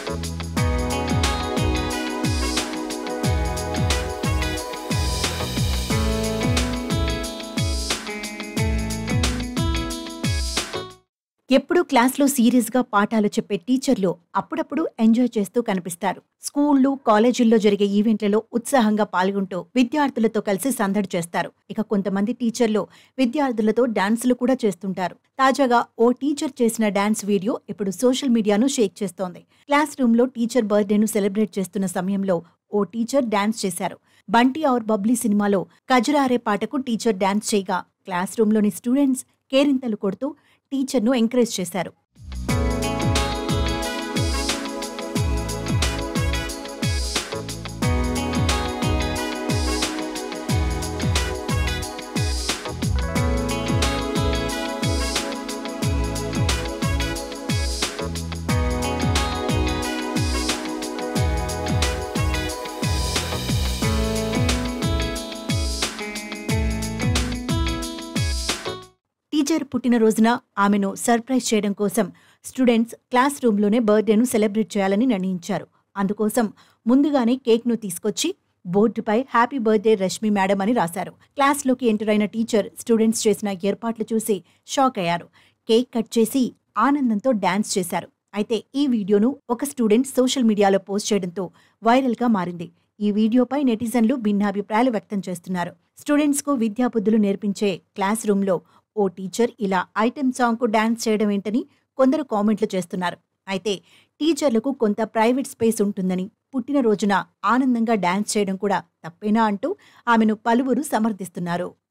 ఎప్పుడూ క్లాస్లో సీరియస్గా పాఠాలు చెప్పే టీచర్లు అప్పుడప్పుడు ఎంజాయ్ చేస్తూ కనిపిస్తారు స్కూళ్లు కాలేజీల్లో జరిగే ఈవెంట్లలో ఉత్సాహంగా పాల్గొంటూ విద్యార్థులతో కలిసి సందడి చేస్తారు ఇక కొంతమంది టీచర్లు విద్యార్థులతో డాన్సులు కూడా చేస్తుంటారు తాజాగా ఓ టీచర్ చేసిన డాన్స్ వీడియో ఇప్పుడు సోషల్ మీడియాను షేక్ చేస్తోంది క్లాస్ రూమ్లో టీచర్ బర్త్డేను సెలబ్రేట్ చేస్తున్న సమయంలో ఓ టీచర్ డాన్స్ చేశారు బంటి ఔర్ బబ్లీ సినిమాలో కజురారే పాటకు టీచర్ డాన్స్ చేయగా క్లాస్ రూమ్లోని స్టూడెంట్స్ కేరింతలు కొడుతూ టీచర్ను ఎంకరేజ్ చేశారు టీచర్ పుట్టినరోజున ఆమెను సర్ప్రైజ్ చేయడం కోసం స్టూడెంట్స్ క్లాస్ రూమ్లోనే బర్త్డేను సెలబ్రేట్ చేయాలని నిర్ణయించారు అందుకోసం ముందుగానే కేక్ను తీసుకొచ్చి బోర్డుపై హ్యాపీ బర్త్డే రష్మి మేడం అని రాశారు క్లాస్లోకి ఎంటర్ అయిన టీచర్ స్టూడెంట్స్ చేసిన ఏర్పాట్లు చూసి షాక్ అయ్యారు కేక్ కట్ చేసి ఆనందంతో డాన్స్ చేశారు అయితే ఈ వీడియోను ఒక స్టూడెంట్ సోషల్ మీడియాలో పోస్ట్ చేయడంతో వైరల్గా మారింది ఈ వీడియోపై నెటిజన్లు భిన్నాభిప్రాయాలు వ్యక్తం చేస్తున్నారు స్టూడెంట్స్కు విద్యాబుద్ధులు నేర్పించే క్లాస్ రూమ్లో ఓ టీచర్ ఇలా ఐటెం సాంగ్కు డాన్స్ చేయడం ఏంటని కొందరు కామెంట్లు చేస్తున్నారు అయితే టీచర్లకు కొంత ప్రైవేట్ స్పేస్ ఉంటుందని పుట్టినరోజున ఆనందంగా డాన్స్ చేయడం కూడా తప్పేనా అంటూ ఆమెను పలువురు సమర్థిస్తున్నారు